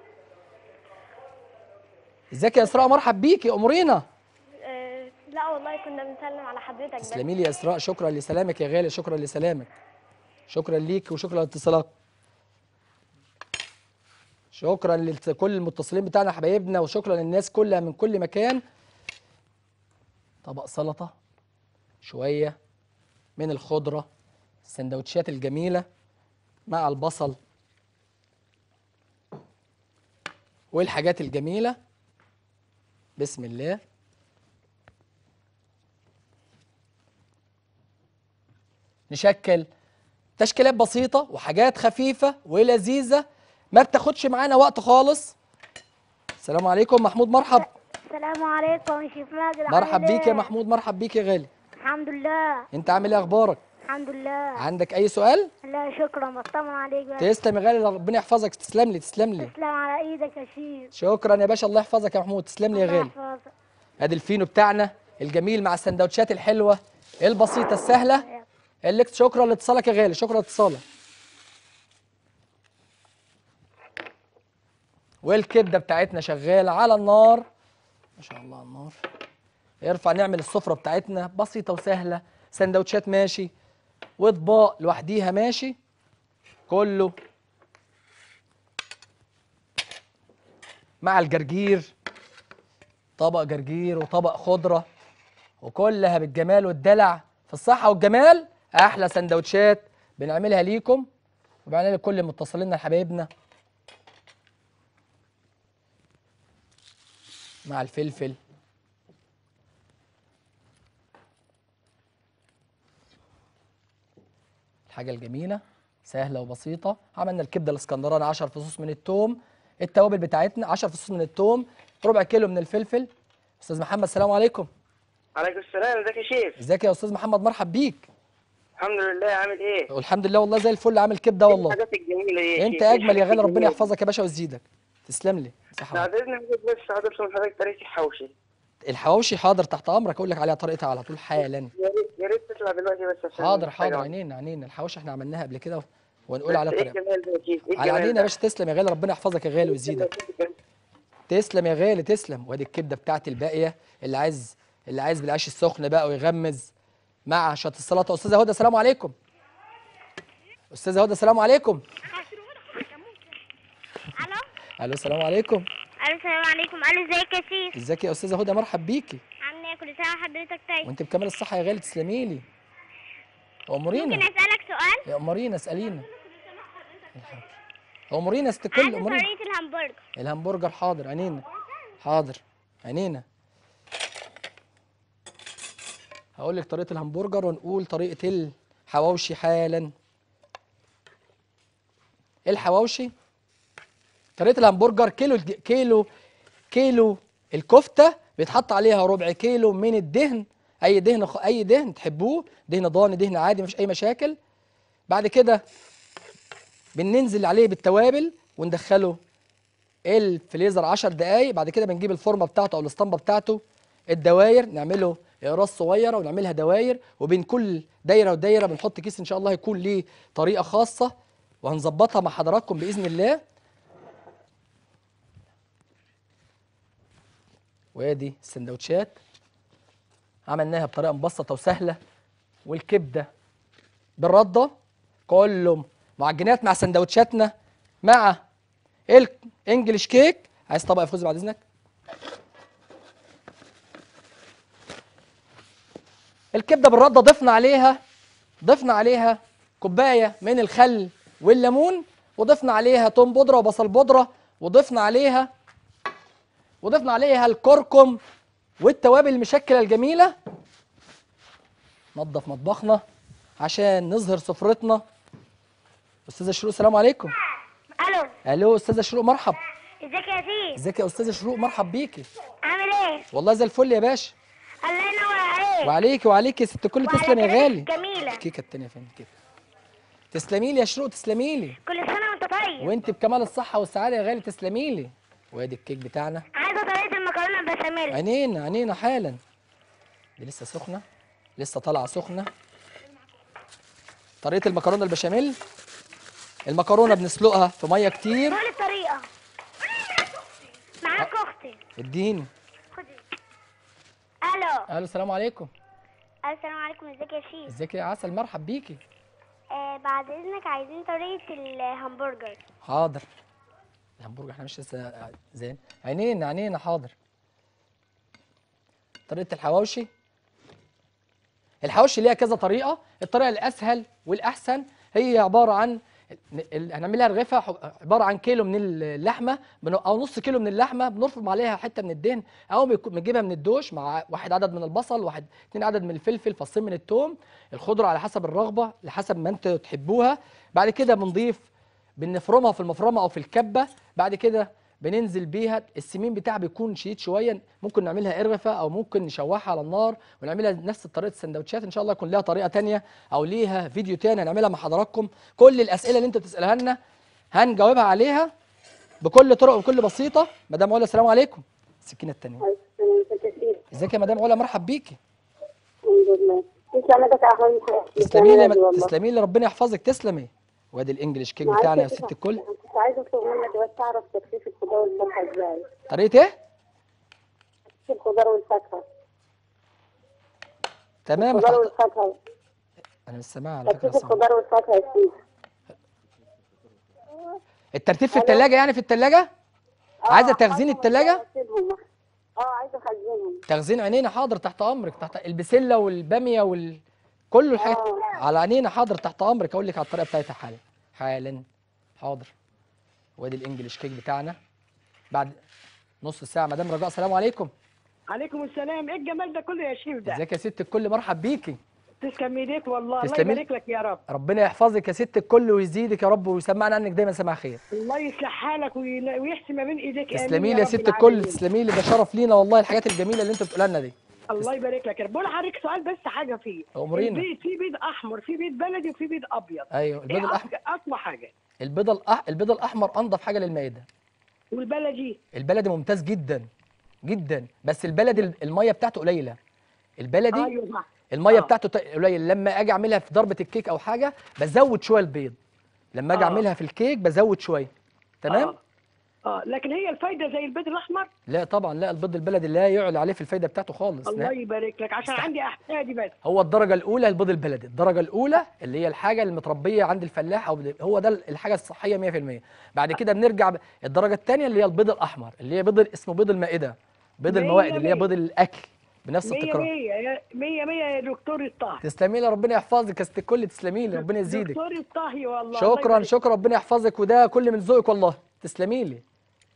ازيك يا اسراء مرحب بيكي امورينا آه، لا والله كنا بنسلم على حضرتك بس تسلمي لي يا اسراء شكرا لسلامك يا غالي شكرا لسلامك شكرا ليك وشكرا لاتصالك شكرا لكل المتصلين بتاعنا حبايبنا وشكرا للناس كلها من كل مكان طبق سلطه شويه من الخضره السندوتشات الجميله مع البصل والحاجات الجميله بسم الله نشكل تشكيلات بسيطة وحاجات خفيفة ولذيذة ما بتاخدش معانا وقت خالص السلام عليكم محمود مرحب السلام عليكم يا شيخ ماجد عامل مرحب بيك يا إيه؟ محمود مرحب بيك يا غالي الحمد لله انت عامل ايه اخبارك الحمد لله عندك اي سؤال لا شكرا بطمن عليك بس تسلم يا غالي ربنا يحفظك تسلم لي تسلم لي تسلم على ايدك يا شيخ شكرا يا باشا الله يحفظك يا محمود تسلم لي يا الله غالي يحفظك. ادي الفينو بتاعنا الجميل مع السندوتشات الحلوة البسيطة السهلة اللي شكرا لاتصالك يا غالي شكرا لاتصالك والكبده بتاعتنا شغاله على النار ما شاء الله على النار ارفع نعمل السفره بتاعتنا بسيطه وسهله سندوتشات ماشي واطباق لوحديها ماشي كله مع الجرجير طبق جرجير وطبق خضره وكلها بالجمال والدلع في الصحه والجمال احلى سندوتشات بنعملها ليكم وبنعملها لكل متصلينا حبايبنا مع الفلفل الحاجة الجميلة سهلة وبسيطة عملنا الكبدة الاسكندراني 10 فصوص من التوم التوابل بتاعتنا 10 فصوص من التوم ربع كيلو من الفلفل استاذ محمد السلام عليكم عليكم السلام ازيك يا شيخ ازيك يا استاذ محمد مرحب بيك الحمد لله عامل ايه والحمد لله والله زي الفل عامل كبده والله الحاجات الجميله دي يا انت شيخ؟ اجمل يا غالي الحاجات ربنا الجميلة. يحفظك يا باشا ويزيدك تسلم لي صح بعد اذنك بس هدرس من حضرتك طريقه الحوشي الحواوشي حاضر تحت امرك اقول لك عليها طريقتها على طول حالا يا ريت يا ريت تطلع دلوقتي بس عشان حاضر محتاج حاضر أقعد. عينينا عينينا الحواوشي احنا عملناها قبل كده ونقول بس على ايه طريقه الجمال ده يا شيخ ايه على الجمال عينينا ده؟ يا باشا تسلم يا غالي ربنا يحفظك يا غالي ويزيدك تسلم يا غالي تسلم وادي الكبده بتاعتي الباقيه اللي عايز اللي عايز بالعيش السخن بقى ويغمز مع شويه السلطه استاذه هدى السلام عليكم استاذه هدى السلام عليكم الو الو السلام عليكم الو السلام عليكم الو ازيك يا سيف ازيك يا استاذه هدى مرحب بيكي عامل ايه كل سنه وحضرتك طيب وانت بكامل الصحه يا غالي تسلمي لي ممكن امورينا اسالك سؤال يا امورينا اسالينا امورينا ست الكل عايزه امورينا طريقه الهمبرجر الهمبرجر حاضر عينينا حاضر عينينا هقول لك طريقه الهمبرجر ونقول طريقه الحواوشي حالا الحواوشي طريقه الهمبرجر كيلو الج- كيلو كيلو الكفته بيتحط عليها ربع كيلو من الدهن اي دهن خ- اي دهن تحبوه دهن ضاني دهن عادي مفيش اي مشاكل بعد كده بننزل عليه بالتوابل وندخله الفريزر 10 دقايق بعد كده بنجيب الفورمه بتاعته او الاسطمبه بتاعته الدواير نعمله اقراص صغيره ونعملها دواير وبين كل دايره ودايره بنحط كيس ان شاء الله هيكون ليه طريقه خاصه وهنظبطها مع حضراتكم باذن الله وادي السندوتشات عملناها بطريقه مبسطه وسهله والكبده بالرده كله معجنات مع سندوتشاتنا مع الانجليش كيك عايز طبق يفوز بعد اذنك الكبده بالرده ضفنا عليها ضفنا عليها كوبايه من الخل والليمون وضفنا عليها توم بودره وبصل بودره وضفنا عليها وضفنا عليها الكركم والتوابل المشكله الجميله نظف مطبخنا عشان نظهر سفرتنا استاذه شروق السلام عليكم الو الو استاذه شروق مرحب ازيك يا سيف ازيك يا استاذه شروق مرحب بيكي عامل ايه والله زي الفل يا باشا الله ينور عليك وعليكي وعليكي يا ست الكل وعلى تسلم يا طريقتك غالي جميله الكيكه التانيه فين كده تسلمي لي يا شروق تسلمي لي كل سنه وانت طيب وانت بكمال الصحه والسعاده يا غالي تسلمي لي وادي الكيك بتاعنا عايزه طريقه المكرونه البشاميل عينينا عينينا حالا دي لسه سخنه لسه طالعه سخنه طريقه المكرونه البشاميل المكرونه بنسلقها في ميه كتير قول الطريقه معاك اختي اديني خدي الو الو السلام عليكم السلام عليكم ازيك يا شيف ازيك يا عسل مرحب بيكي آه بعد اذنك عايزين طريقه الهمبرجر حاضر الهمبرجر احنا مش لسه زين عينينا عينينا حاضر طريقه الحواوشي الحواوشي ليها كذا طريقه الطريقه الاسهل والاحسن هي عباره عن ال- هنعملها رغيفه ح- عباره عن كيلو من اللحمه بن- او نص كيلو من اللحمه بنرفض عليها حته من الدهن او بيكون- بنجيبها من الدوش مع واحد عدد من البصل واحد اتنين عدد من الفلفل فصين من الثوم الخضره على حسب الرغبه لحسب ما انتوا تحبوها بعد كده بنضيف بنفرمها في المفرمه او في الكبه بعد كده بننزل بيها السمين بتاعها بيكون شديد شويه ممكن نعملها قرفه او ممكن نشوحها على النار ونعملها نفس طريقه السندوتشات ان شاء الله يكون لها طريقه تانية او ليها فيديو تاني هنعملها مع حضراتكم كل الاسئله اللي انتوا بتسالها لنا هنجاوبها عليها بكل طرق وبكل بسيطه مدام علا السلام عليكم السكينه التانية ازيك يا مدام علا مرحب بيكي الحمد لله تسلم لك اهون تسلمي لي تسلمي لي ربنا يحفظك تسلمي وادي الانجليش كيك بتاعنا يا ست الكل كنت عايزه اطلب منك بس تعرف تكثيف الخضار والفاكهه ازاي طريقه ايه تكثيف الخضار والفاكهه تمام الخضار تحت... والفاكهه انا مش سامعها على فكره تكثيف الصوت. الخضار والفاكهه يا سيدي الترتيب في الثلاجه يعني في الثلاجه عايزه تخزين الثلاجه أغسلهم. اه عايزه اخزنهم تخزين عينينا حاضر تحت امرك تحت البسله والباميه وال كل الحاجات على عينينا حاضر تحت امرك اقول لك على الطريقه بتاعتها حالا حالا حاضر وادي الانجليش كيك بتاعنا بعد نص ساعه مدام رجاء السلام عليكم عليكم السلام ايه الجمال ده كله يا شيف ده ازيك يا ست الكل مرحب بيكي تسلم ايديك والله الله تسلمي. يبارك لك يا رب ربنا يحفظك يا ست الكل ويزيدك يا رب ويسمعنا عنك دايما سماع خير الله يصلح حالك وي- ويحسن ما بين ايديك آمين تسلمي لي يا رب ست الكل العالمين. تسلمي لي ده شرف لينا والله الحاجات الجميله اللي انت بتقولها لنا دي الله يبارك لك يا رب بقول لحضرتك سؤال بس حاجه فيه أمورينا. البيض في بيض احمر في بيض بلدي وفي بيض ابيض ايوه البيض ايه الاحمر أق- اقوى حاجه البيض الأح... البيض الاحمر انضف حاجه للمائده والبلدي البلدي ممتاز جدا جدا بس البلدي ال- الميه بتاعته قليله البلدي ايوه صح الميه آه. بتاعته ت- قليل لما اجي اعملها في ضربه الكيك او حاجه بزود شويه البيض لما اجي آه. اعملها في الكيك بزود شويه تمام اه اه لكن هي الفايده زي البيض الاحمر لا طبعا لا البيض البلدي لا يعلى عليه في الفايده بتاعته خالص الله نهائي. يبارك لك عشان استح- عندي احفادي بس هو الدرجه الاولى البيض البلدي الدرجه الاولى اللي هي الحاجه المتربيه عند الفلاح او بد- هو ده الحاجه الصحيه 100% بعد كده بنرجع ب- الدرجه الثانيه اللي هي البيض الاحمر اللي هي بيض اسمه بيض المائده بيض مية الموائد اللي هي مية. بيض الاكل بنفس مية التكرار مية يا مية مية يا دكتور الطاهي تسلمي لي ربنا يحفظك يا ست الكل تسلمي لي ربنا يزيدك دكتور الطاهي والله الله شكرا يبارك. شكرا ربنا يحفظك وده كل من ذوقك والله تسلمي لي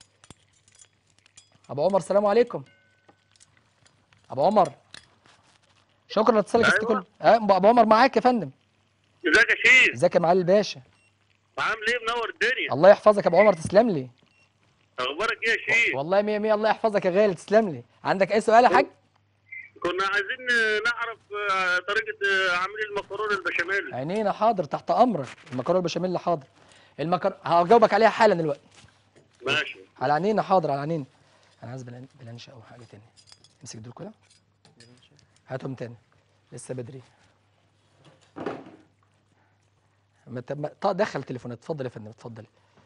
ابو عمر السلام عليكم ابو عمر شكرا لاتصالك يا ست الكل أه، ابو عمر معاك يا فندم ازيك يا شيخ ازيك يا معالي الباشا عامل ايه منور الدنيا الله يحفظك يا ابو عمر تسلم لي اخبارك ايه يا شيخ والله مية مية الله يحفظك يا غالي تسلم لي عندك اي سؤال يا حاج كنا عايزين نعرف آه، طريقه آه، عمل المكرونه البشاميل عينينا حاضر تحت امرك المكرونه البشاميل حاضر المكر هجاوبك عليها حالا دلوقتي ماشي على عينينا حاضر على عينينا انا عايز بلان- بلانشا او حاجه تاني امسك دول كده هاتهم تاني لسه بدري ما ت- ما- طا- دخل تليفونات اتفضل يا فندم اتفضل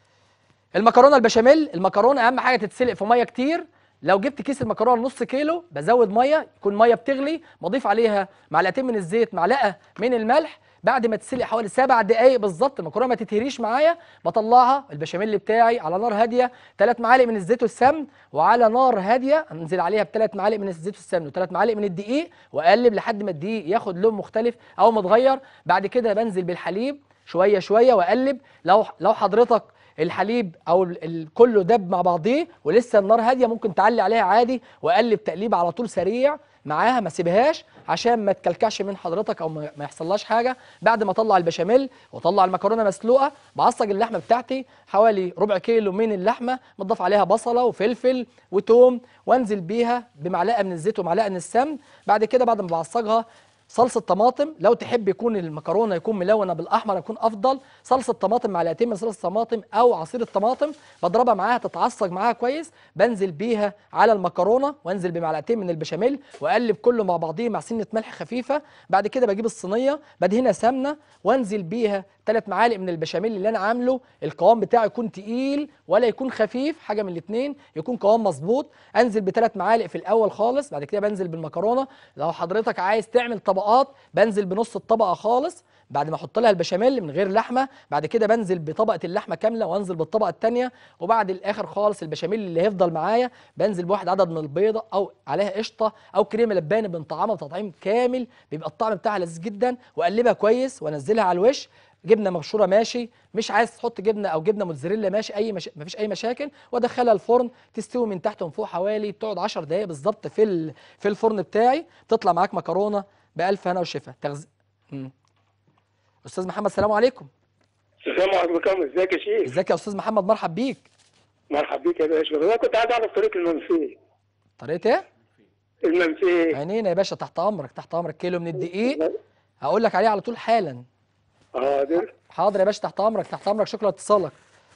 المكرونه البشاميل المكرونه اهم حاجه تتسلق في ميه كتير لو جبت كيس المكرونه نص كيلو بزود ميه يكون ميه بتغلي بضيف عليها معلقتين من الزيت معلقه من الملح بعد ما تتسلق حوالي سبع دقائق بالظبط المكرونه ما تتهريش معايا بطلعها البشاميل بتاعي على نار هاديه ثلاث معالق من الزيت والسمن وعلى نار هاديه انزل عليها بثلاث معالق من الزيت والسمن وثلاث معالق من الدقيق واقلب لحد ما الدقيق ياخد لون مختلف او متغير بعد كده بنزل بالحليب شويه شويه واقلب لو لو حضرتك الحليب او ال- ال- كله دب مع بعضيه ولسه النار هاديه ممكن تعلي عليها عادي واقلب تقليب على طول سريع معاها ما سيبهاش عشان ما تكلكعش من حضرتك او ما ما يحصلهاش حاجه بعد ما اطلع البشاميل واطلع المكرونه مسلوقه بعصج اللحمه بتاعتي حوالي ربع كيلو من اللحمه متضاف عليها بصله وفلفل وتوم وانزل بيها بمعلقه من الزيت ومعلقه من السمن بعد كده بعد ما بعصجها صلصه طماطم لو تحب يكون المكرونه يكون ملونه بالاحمر يكون افضل صلصه طماطم معلقتين من صلصه طماطم او عصير الطماطم بضربها معاها تتعصج معاها كويس بنزل بيها على المكرونه وانزل بمعلقتين من البشاميل واقلب كله مع بعضيه مع سنه ملح خفيفه بعد كده بجيب الصينيه بدهنها سمنه وانزل بيها ثلاث معالق من البشاميل اللي انا عامله القوام بتاعه يكون تقيل ولا يكون خفيف حاجه من الاثنين يكون قوام مظبوط انزل بثلاث معالق في الاول خالص بعد كده بنزل بالمكرونه لو حضرتك عايز تعمل طبقات بنزل بنص الطبقه خالص بعد ما احط لها البشاميل من غير لحمه بعد كده بنزل بطبقه اللحمه كامله وانزل بالطبقه الثانيه وبعد الاخر خالص البشاميل اللي هيفضل معايا بنزل بواحد عدد من البيضه او عليها قشطه او كريمه لباني بنطعمها بتطعيم كامل بيبقى الطعم بتاعها لذيذ جدا واقلبها كويس وانزلها على الوش جبنه مبشوره ماشي مش عايز تحط جبنه او جبنه موتزاريلا ماشي اي مش... مفيش اي مشاكل وادخلها الفرن تستوي من تحت ومن فوق حوالي تقعد 10 دقائق بالظبط في ال... في الفرن بتاعي تطلع معاك مكرونه بالف هنا وشفا تغز... مم. استاذ محمد السلام عليكم السلام عليكم ازيك يا شيخ ازيك يا استاذ محمد مرحب بيك مرحبا بيك يا باشا انا كنت عايز اعرف طريق المنفيه طريقه ايه المنفيه عينينا يا باشا تحت امرك تحت امرك كيلو من الدقيق هقول لك عليه على طول حالا حاضر حاضر يا باشا تحت امرك تحت امرك شكرا لاتصالك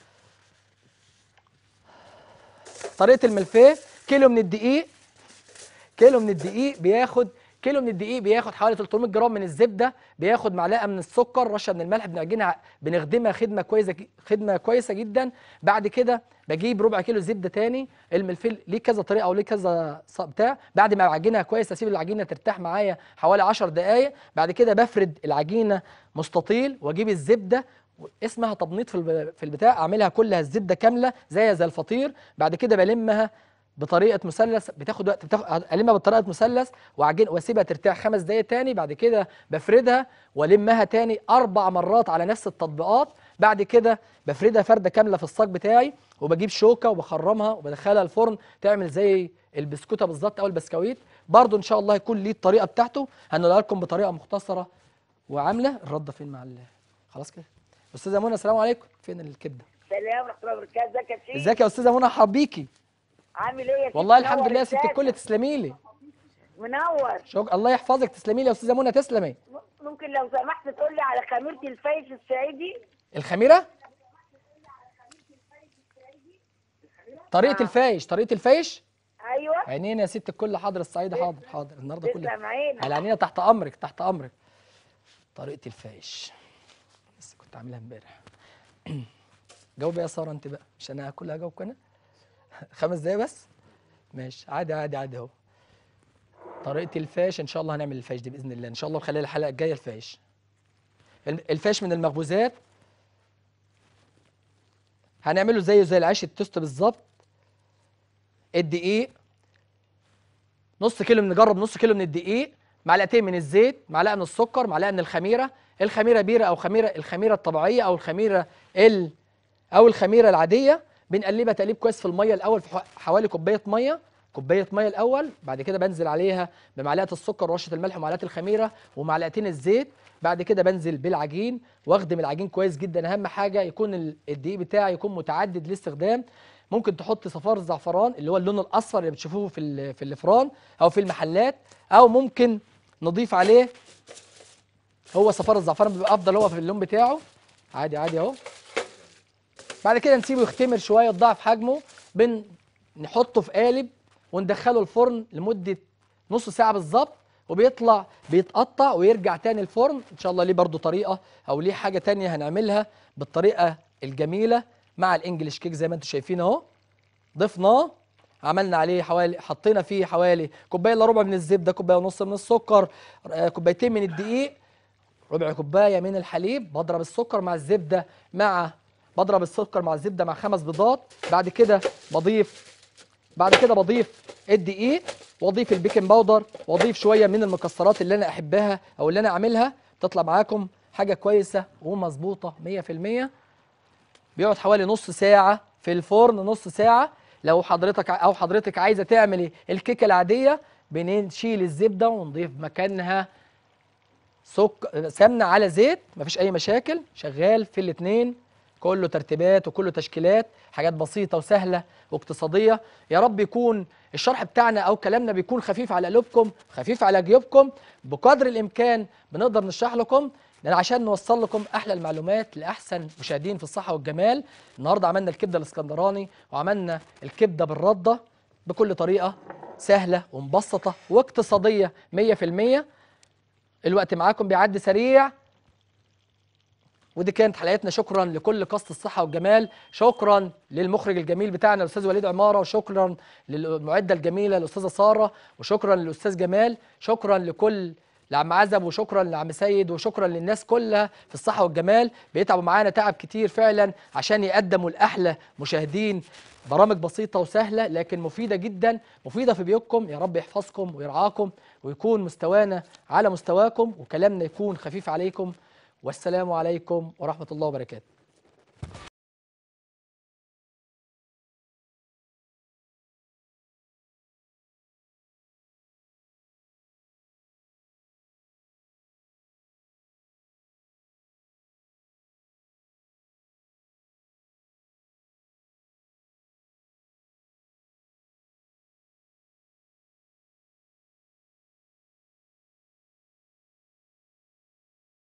طريقه الملفيه كيلو من الدقيق كيلو من الدقيق بياخد كيلو من الدقيق بياخد حوالي 300 جرام من الزبده بياخد معلقه من السكر رشه من الملح بنعجنها بنخدمها خدمه كويسه ج- خدمه كويسه جدا بعد كده بجيب ربع كيلو زبده تاني الملفيه ليه كذا طريقه او ليه كذا ص- بتاع بعد ما بعجنها كويس اسيب العجينه ترتاح معايا حوالي 10 دقائق بعد كده بفرد العجينه مستطيل واجيب الزبده اسمها تبنيط في الب- في البتاع اعملها كلها الزبده كامله زي زي الفطير بعد كده بلمها بطريقه مثلث بتاخد وقت بتاخد المها بطريقه مثلث واعجن واسيبها ترتاح خمس دقائق تاني بعد كده بفردها والمها تاني اربع مرات على نفس التطبيقات بعد كده بفردها فرده كامله في الصاج بتاعي وبجيب شوكه وبخرمها وبدخلها الفرن تعمل زي البسكوته بالظبط او البسكويت برضو ان شاء الله يكون ليه الطريقه بتاعته هنقولها لكم بطريقه مختصره وعامله الرده فين مع ال- خلاص كده استاذه منى السلام عليكم فين الكبده سلام ورحمه الله وبركاته ازيك يا شيخ ازيك يا استاذه منى حبيكي عامل ايه يا شيخ والله الحمد منور لله يا ست الشاشة. الكل تسلمي لي منور شك... الله يحفظك تسلمي لي يا استاذه منى تسلمي ممكن لو سمحت تقول لي على خميره الفايش الصعيدي الخميره طريقه الفايش طريقه الفايش ايوه عينينا يا ست الكل حاضر الصعيدة حاضر حاضر النهارده كلها تسلم عينك على عينينا تحت امرك تحت امرك طريقه الفايش لسه كنت عاملها امبارح جاوبي يا ساره انت بقى مش انا هاكلها اجاوبك انا خمس دقايق بس ماشي عادي عادي عادي اهو طريقه الفاش ان شاء الله هنعمل الفاش دي باذن الله ان شاء الله خلال الحلقه الجايه الفاش الم- الفاش من المخبوزات هنعمله زيه زي العيش التوست بالظبط الدقيق نص كيلو من نجرب نص كيلو من الدقيق معلقتين من الزيت معلقه من السكر معلقه من الخميره الخميره بيره او خميره الخميره الطبيعيه او الخميره ال او الخميره العاديه بنقلبها تقليب كويس في الميه الاول في ح- حوالي كوبايه ميه كوبايه ميه الاول بعد كده بنزل عليها بمعلقه السكر ورشه الملح ومعلقه الخميره ومعلقتين الزيت بعد كده بنزل بالعجين واخدم العجين كويس جدا اهم حاجه يكون ال- الدقيق بتاعي يكون متعدد الاستخدام ممكن تحط صفار الزعفران اللي هو اللون الاصفر اللي بتشوفوه في ال- في الفران او في المحلات او ممكن نضيف عليه هو صفار الزعفران بيبقى افضل هو في اللون بتاعه عادي عادي اهو بعد كده نسيبه يختمر شويه تضاعف حجمه بن نحطه في قالب وندخله الفرن لمده نص ساعه بالظبط وبيطلع بيتقطع ويرجع تاني الفرن ان شاء الله ليه برضو طريقه او ليه حاجه تانية هنعملها بالطريقه الجميله مع الانجليش كيك زي ما انتم شايفين اهو ضفناه عملنا عليه حوالي حطينا فيه حوالي كوبايه الا ربع من الزبده كوبايه ونص من السكر آه، كوبايتين من الدقيق ربع كوبايه من الحليب بضرب السكر مع الزبده مع بضرب السكر مع الزبده مع خمس بيضات بعد كده بضيف بعد كده بضيف الدقيق واضيف البيكنج باودر واضيف شويه من المكسرات اللي انا احبها او اللي انا اعملها تطلع معاكم حاجه كويسه ومظبوطه 100% بيقعد حوالي نص ساعه في الفرن نص ساعه لو حضرتك او حضرتك عايزه تعملي الكيكه العاديه بنشيل الزبده ونضيف مكانها سك... سمنه على زيت مفيش اي مشاكل شغال في الاثنين كله ترتيبات وكله تشكيلات حاجات بسيطه وسهله واقتصاديه يا رب يكون الشرح بتاعنا او كلامنا بيكون خفيف على قلوبكم خفيف على جيوبكم بقدر الامكان بنقدر نشرح لكم لان عشان نوصل لكم احلى المعلومات لاحسن مشاهدين في الصحه والجمال النهارده عملنا الكبده الاسكندراني وعملنا الكبده بالرده بكل طريقه سهله ومبسطه واقتصاديه 100% الوقت معاكم بيعدي سريع ودي كانت حلقتنا شكرا لكل قصد الصحه والجمال شكرا للمخرج الجميل بتاعنا الاستاذ وليد عماره وشكرا للمعده الجميله الاستاذه ساره وشكرا للاستاذ جمال شكرا لكل لعم عزب وشكرا لعم سيد وشكرا للناس كلها في الصحه والجمال بيتعبوا معانا تعب كتير فعلا عشان يقدموا لاحلى مشاهدين برامج بسيطه وسهله لكن مفيده جدا مفيده في بيوتكم يا رب يحفظكم ويرعاكم ويكون مستوانا على مستواكم وكلامنا يكون خفيف عليكم والسلام عليكم ورحمه الله وبركاته